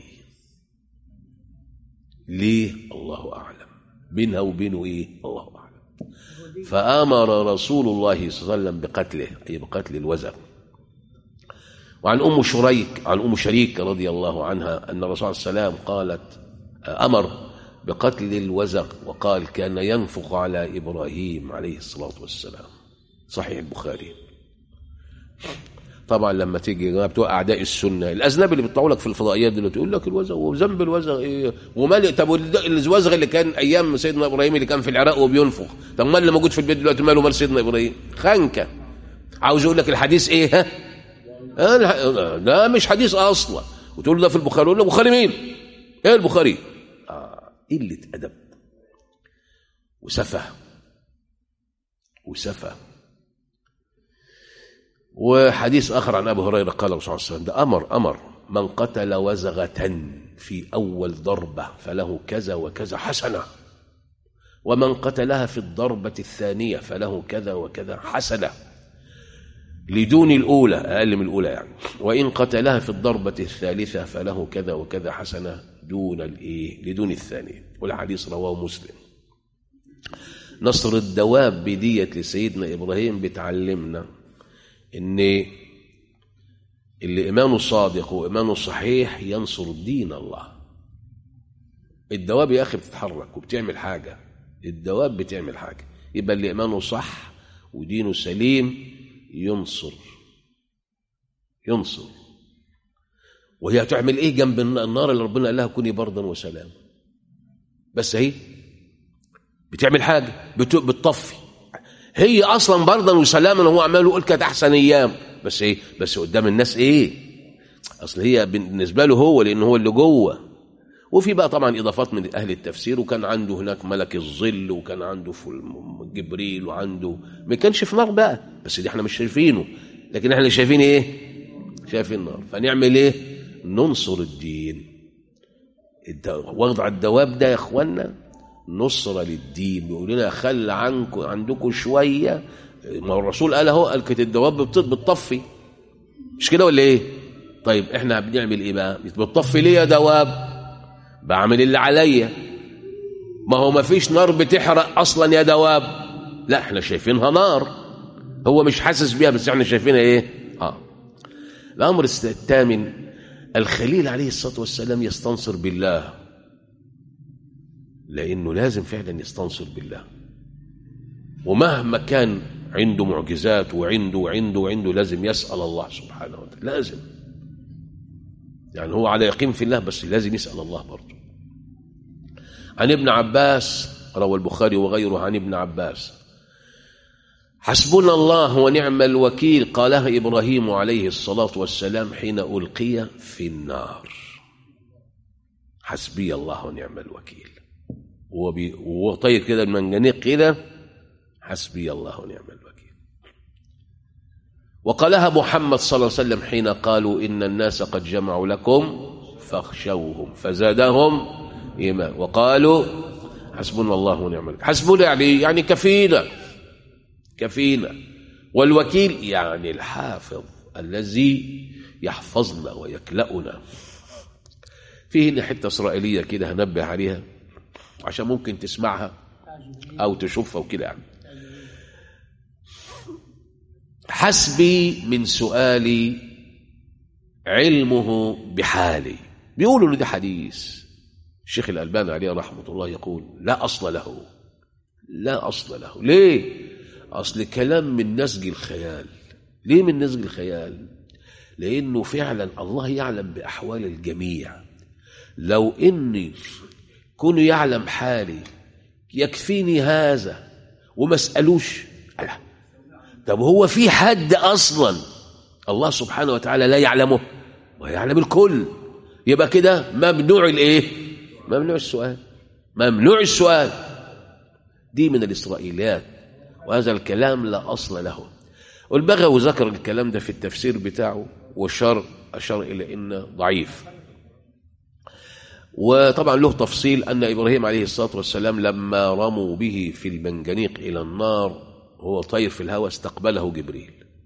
ليه الله اعلم بينها وبينه ايه الله اعلم فامر رسول الله صلى الله عليه وسلم بقتله اي بقتل الوزغ وعن ام شريك عن ام شريك رضي الله عنها ان الرسول صلى الله عليه وسلم قالت امر بقتل الوزغ وقال كان ينفخ على ابراهيم عليه الصلاه والسلام صحيح البخاري طبعا لما تيجي يا جماعة بتوع اعداء السنه الاذناب اللي بيطلعوا لك في الفضائيات دول يقول لك الوزغ وذنب الوزغ ايه ومال طب والد- الوزغ اللي كان ايام سيدنا ابراهيم اللي كان في العراق وبينفخ طب ما اللي موجود في البيت دلوقتي ماله مال سيدنا ابراهيم خنكه عاوز اقول لك الحديث ايه ها آه الح- ده مش حديث اصلا وتقول له ده في البخاري يقول له البخاري مين ايه البخاري آه قله ادب وسفه وسفه وحديث آخر عن أبي هريرة قال الرسول صلى الله عليه وسلم ده أمر أمر من قتل وزغة في أول ضربة فله كذا وكذا حسنة ومن قتلها في الضربة الثانية فله كذا وكذا حسنة لدون الأولى أقل من الأولى يعني وإن قتلها في الضربة الثالثة فله كذا وكذا حسنة دون الإيه لدون الثانية والحديث رواه مسلم نصر الدواب بدية لسيدنا إبراهيم بتعلمنا ان اللي ايمانه صادق وايمانه صحيح ينصر دين الله الدواب يا اخي بتتحرك وبتعمل حاجه الدواب بتعمل حاجه يبقى اللي ايمانه صح ودينه سليم ينصر ينصر وهي هتعمل ايه جنب النار اللي ربنا قال لها كوني بردا وسلام بس هي بتعمل حاجه بت- بتطفي هي اصلا بردا وسلاما هو عمال يقول كانت احسن ايام بس ايه بس قدام الناس ايه اصل هي بالنسبه له هو لان هو اللي جوه وفي بقى طبعا اضافات من اهل التفسير وكان عنده هناك ملك الظل وكان عنده في الم- جبريل وعنده ما كانش في نار بقى بس دي احنا مش شايفينه لكن احنا شايفين ايه شايفين النار فنعمل ايه ننصر الدين الد- وضع الدواب ده يا اخوانا نصرة للدين بيقول لنا خلى عنكم عندكم شوية ما هو الرسول قال اهو قال كانت الدواب بت- بتطفي مش كده ولا ايه طيب احنا بنعمل ايه بقى بتطفي ليه يا دواب بعمل اللي عليا ما هو ما فيش نار بتحرق اصلا يا دواب لا احنا شايفينها نار هو مش حاسس بيها بس احنا شايفينها ايه اه الامر الس- الثامن الخليل عليه الصلاه والسلام يستنصر بالله لانه لازم فعلا يستنصر بالله ومهما كان عنده معجزات وعنده وعنده وعنده لازم يسال الله سبحانه وتعالى لازم يعني هو على يقين في الله بس لازم يسال الله برضه عن ابن عباس روى البخاري وغيره عن ابن عباس حسبنا الله ونعم الوكيل قالها ابراهيم عليه الصلاه والسلام حين القي في النار حسبي الله ونعم الوكيل وهو بي- وهو طاير كده المنجنيق كده حسبي الله ونعم الوكيل وقالها محمد صلى الله عليه وسلم حين قالوا إن الناس قد جمعوا لكم فاخشوهم فزادهم إيمان وقالوا حسبنا الله ونعم الوكيل حسبنا يعني يعني كفينا كفينا والوكيل يعني الحافظ الذي يحفظنا ويكلأنا فيه هنا حتة إسرائيلية كده هنبه عليها عشان ممكن تسمعها أو تشوفها وكده يعني حسبي من سؤالي علمه بحالي بيقولوا ان ده حديث الشيخ الألباني عليه رحمة الله يقول لا أصل له لا أصل له ليه أصل كلام من نسج الخيال ليه من نسج الخيال لأنه فعلا الله يعلم بأحوال الجميع لو إني كون يعلم حالي يكفيني هذا وما اسالوش ألا. طب هو في حد اصلا الله سبحانه وتعالى لا يعلمه ويعلم الكل يبقى كده ممنوع الايه ممنوع السؤال ممنوع السؤال دي من الاسرائيليات وهذا الكلام لا اصل له والبغوي ذكر الكلام ده في التفسير بتاعه وشر اشار الى انه ضعيف وطبعا له تفصيل أن إبراهيم عليه الصلاة والسلام لما رموا به في المنجنيق إلى النار هو طير في الهواء استقبله جبريل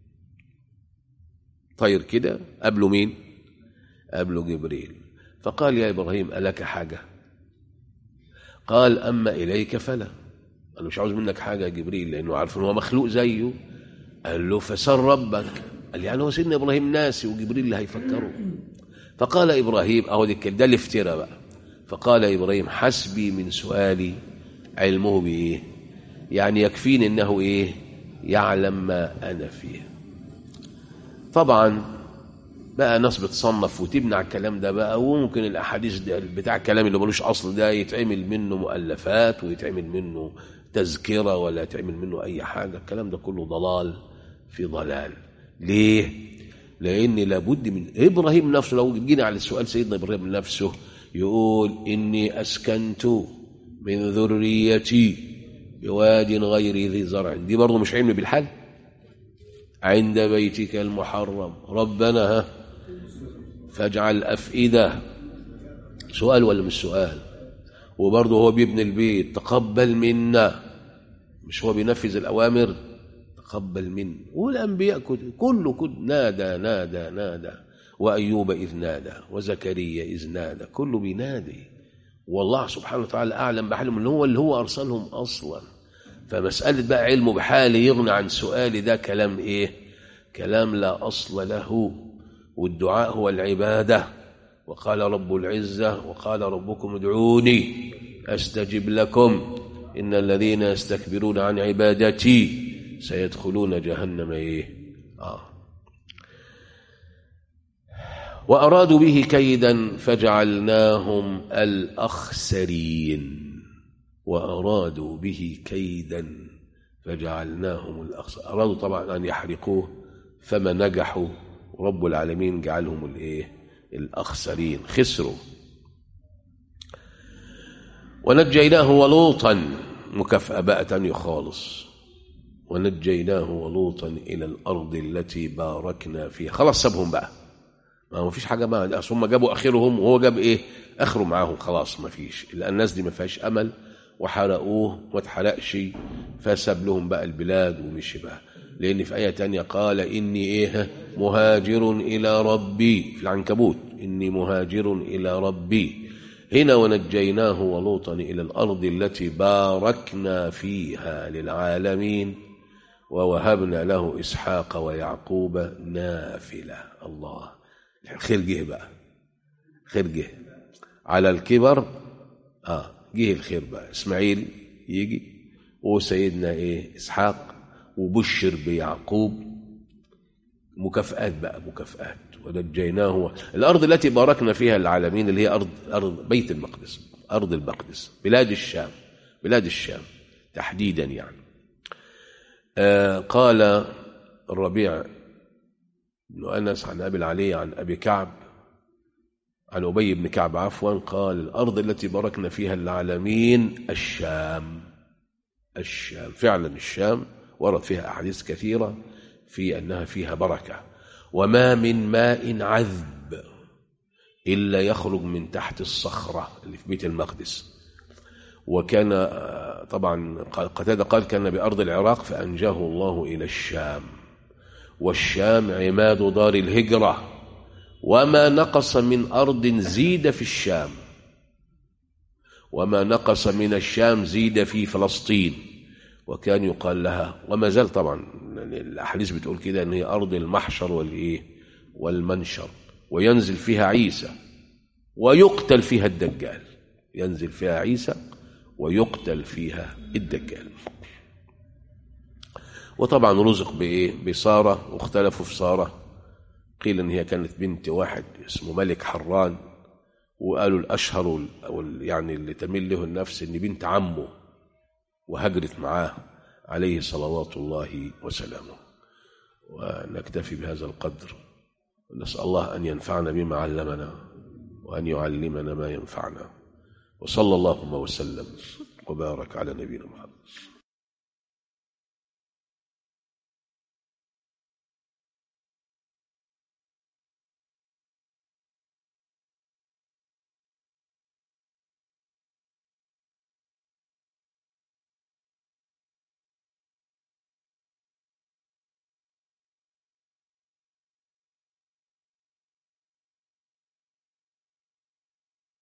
طير كده قبله مين قبله جبريل فقال يا إبراهيم ألك حاجة قال أما إليك فلا أنا مش عاوز منك حاجة يا جبريل لأنه عارف أنه هو مخلوق زيه قال له فسر ربك قال يعني هو سيدنا إبراهيم ناسي وجبريل اللي هيفكره فقال إبراهيم أهو دي الكلمة، ده الافتراء بقى فقال إبراهيم حسبي من سؤالي علمه بإيه يعني يكفيني إنه إيه يعلم ما أنا فيه طبعا بقى ناس بتصنف وتبني على الكلام ده بقى وممكن الاحاديث ده بتاع الكلام اللي ملوش اصل ده يتعمل منه مؤلفات ويتعمل منه تذكره ولا يتعمل منه اي حاجه الكلام ده كله ضلال في ضلال ليه لان لابد من ابراهيم نفسه لو جينا على السؤال سيدنا ابراهيم نفسه يقول اني اسكنت من ذريتي بواد غير ذي زرع دي برضه مش علم بالحل عند بيتك المحرم ربنا ها فاجعل أفئدة سؤال ولا مش سؤال وبرضه هو بيبني البيت تقبل منا مش هو بينفذ الأوامر تقبل منا والأنبياء كله كل نادى نادى نادى وأيوب إذ نادى وزكريا إذ نادى كله بينادي والله سبحانه وتعالى أعلم بحالهم اللي هو اللي هو أرسلهم أصلا فمسألة بقى علمه بحاله يغني عن سؤالي ده كلام إيه كلام لا أصل له والدعاء هو العبادة وقال رب العزة وقال ربكم ادعوني أستجب لكم إن الذين يستكبرون عن عبادتي سيدخلون جهنم إيه آه. وأرادوا به كيدا فجعلناهم الأخسرين وأرادوا به كيدا فجعلناهم الأخسرين أرادوا طبعا أن يحرقوه فما نجحوا رب العالمين جعلهم الايه الاخسرين خسروا ونجيناه ولوطا مكافأة بقى تانية خالص ونجيناه ولوطا إلى الأرض التي باركنا فيها خلاص سابهم بقى ما فيش حاجة ما هم جابوا آخرهم وهو جاب إيه آخره معاهم خلاص ما فيش لأن الناس دي ما فيهاش أمل وحرقوه وما اتحرقش فساب لهم بقى البلاد ومشي بقى لأن في آية تانية قال إني إيه مهاجر إلى ربي في العنكبوت إني مهاجر إلى ربي هنا ونجيناه ولوطا إلى الأرض التي باركنا فيها للعالمين ووهبنا له إسحاق ويعقوب نافلة الله الخير جه بقى خير جه على الكبر آه جه الخير بقى إسماعيل يجي وسيدنا إيه إسحاق وبشر بيعقوب مكافآت بقى مكافآت ونجيناه الأرض التي باركنا فيها العالمين اللي هي أرض أرض بيت المقدس أرض المقدس بلاد الشام بلاد الشام تحديدا يعني آه قال الربيع بن أنس عن أبي العلي عن أبي كعب عن أبي بن كعب عفوا قال الأرض التي باركنا فيها العالمين الشام الشام فعلا الشام ورد فيها أحاديث كثيرة في أنها فيها بركة وما من ماء عذب إلا يخرج من تحت الصخرة اللي في بيت المقدس وكان طبعا قتادة قال كان بأرض العراق فأنجاه الله إلى الشام والشام عماد دار الهجرة وما نقص من أرض زيد في الشام وما نقص من الشام زيد في فلسطين وكان يقال لها وما زال طبعا الاحاديث بتقول كده ان هي ارض المحشر والايه والمنشر وينزل فيها عيسى ويقتل فيها الدجال ينزل فيها عيسى ويقتل فيها الدجال وطبعا رزق بايه بساره واختلفوا في ساره قيل ان هي كانت بنت واحد اسمه ملك حران وقالوا الاشهر وال يعني اللي تميل له النفس ان بنت عمه وهجرت معاه عليه صلوات الله وسلامه ونكتفي بهذا القدر ونسأل الله أن ينفعنا بما علمنا وأن يعلمنا ما ينفعنا وصلى اللهم وسلم وبارك على نبينا محمد